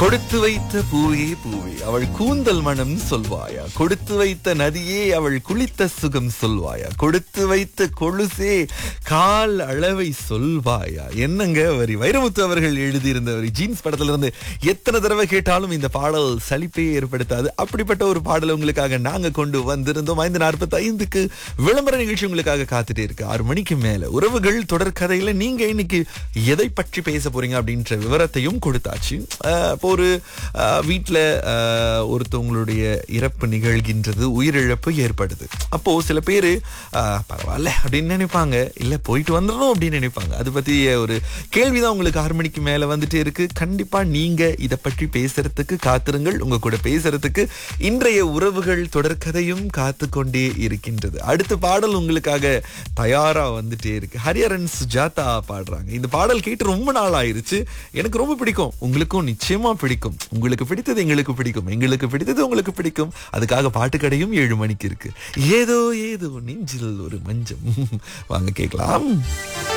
கொடுத்து வைத்த பூவே பூவே அவள் கூந்தல் மனம் சொல்வாயா கொடுத்து வைத்த நதியே அவள் குளித்த சுகம் சொல்வாயா கொடுத்து வைத்த கொலுசே கால் அளவை சொல்வாயா என்னங்க வரி வைரமுத்து அவர்கள் எழுதியிருந்த வரி ஜீன்ஸ் படத்துல இருந்து எத்தனை தடவை கேட்டாலும் இந்த பாடல் சலிப்பே ஏற்படுத்தாது அப்படிப்பட்ட ஒரு பாடல் உங்களுக்காக நாங்க கொண்டு வந்திருந்தோம் ஐந்து நாற்பத்தி ஐந்துக்கு விளம்பர நிகழ்ச்சி உங்களுக்காக காத்துட்டே இருக்கு ஆறு மணிக்கு மேல உறவுகள் தொடர் கதையில நீங்க இன்னைக்கு எதை பற்றி பேச போறீங்க அப்படின்ற விவரத்தையும் கொடுத்தாச்சு அஹ், இப்போ ஒரு அஹ், வீட்ல அஹ், ஒருத்தவங்களுடைய இறப்பு நிகழ்கின்றது உயிரிழப்பு ஏற்படுது அப்போ சில பேரு அஹ், பரவாயில்ல அப்படின்னு நினைப்பாங்க இல்ல போயிட்டு வந்துடணும் அப்படின்னு நினைப்பாங்க அது பத்தி ஒரு கேள்விதான் உங்களுக்கு ஆறு மணிக்கு மேல வந்துட்டே இருக்கு கண்டிப்பா நீங்க இத பற்றி பேசுறதுக்கு காத்திருங்கள் உங்க கூட பேசுறதுக்கு இன்றைய உறவுகள் தொடர்கதையும் காத்து கொண்டே இருக்கின்றது அடுத்த பாடல் உங்களுக்காக தயாரா வந்துட்டே இருக்கு ஹரியரன் சுஜாதா பாடுறாங்க இந்த பாடல் கேட்டு ரொம்ப நாள் ஆயிருச்சு எனக்கு ரொம்ப பிடிக்கும் உங்களுக்கும் நிச்சயமா பிடிக்கும் உங்களுக்கு பிடித்தது எங்களுக்கு பிடிக்கும் எங்களுக்கு பிடித்தது உங்களுக்கு பிடிக்கும் அதுக்காக பாட்டுக்கடையும் ஏழு மணிக்கு இருக்கு ஏதோ ஏதோ நெஞ்சில் ஒரு மஞ்சம் வாங்க கேட்கலாம்